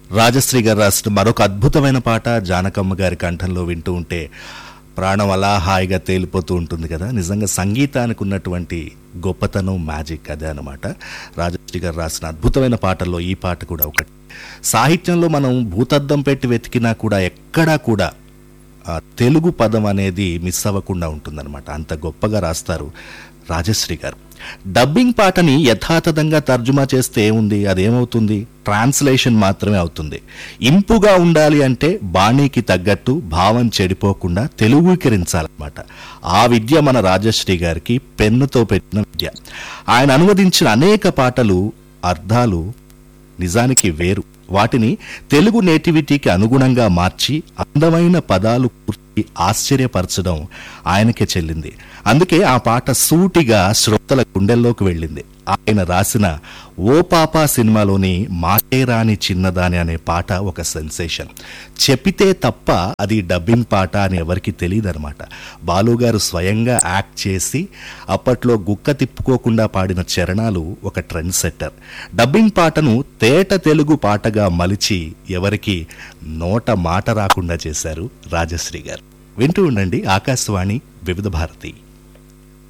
రాజశ్రీ గారు రాసిన మరొక అద్భుతమైన పాట జానకమ్మ గారి కంఠంలో వింటూ ఉంటే ప్రాణం అలా హాయిగా తేలిపోతూ ఉంటుంది కదా నిజంగా సంగీతానికి ఉన్నటువంటి గొప్పతనం మ్యాజిక్ అదే అనమాట రాజశ్రీ గారు రాసిన అద్భుతమైన పాటల్లో ఈ పాట కూడా ఒకటి సాహిత్యంలో మనం భూతద్దం పెట్టి వెతికినా కూడా ఎక్కడా కూడా ఆ తెలుగు పదం అనేది మిస్ అవ్వకుండా ఉంటుందన్నమాట అంత గొప్పగా రాస్తారు రాజశ్రీ గారు డబ్బింగ్ పాటని యథాతథంగా తర్జుమా చేస్తే ఏముంది అదేమవుతుంది ట్రాన్స్లేషన్ మాత్రమే అవుతుంది ఇంపుగా ఉండాలి అంటే బాణీకి తగ్గట్టు భావం చెడిపోకుండా తెలుగుకరించాలన్నమాట ఆ విద్య మన రాజశ్రీ గారికి పెన్నుతో పెట్టిన విద్య ఆయన అనువదించిన అనేక పాటలు అర్థాలు నిజానికి వేరు వాటిని తెలుగు నేటివిటీకి అనుగుణంగా మార్చి అందమైన పదాలు పూర్తి ఆశ్చర్యపరచడం ఆయనకే చెల్లింది అందుకే ఆ పాట సూటిగా శ్రోతల గుండెల్లోకి వెళ్ళింది ఆయన రాసిన ఓ పాపా సినిమాలోని మాటే రాని చిన్నదాని అనే పాట ఒక సెన్సేషన్ చెప్పితే తప్ప అది డబ్బింగ్ పాట అని ఎవరికి తెలియదన్నమాట బాలుగారు స్వయంగా యాక్ట్ చేసి అప్పట్లో గుక్క తిప్పుకోకుండా పాడిన చరణాలు ఒక ట్రెండ్ సెట్టర్ డబ్బింగ్ పాటను తేట తెలుగు పాటగా మలిచి ఎవరికి నోట మాట రాకుండా చేశారు రాజశ్రీ గారు వింటూ ఉండండి ఆకాశవాణి వివిధ భారతి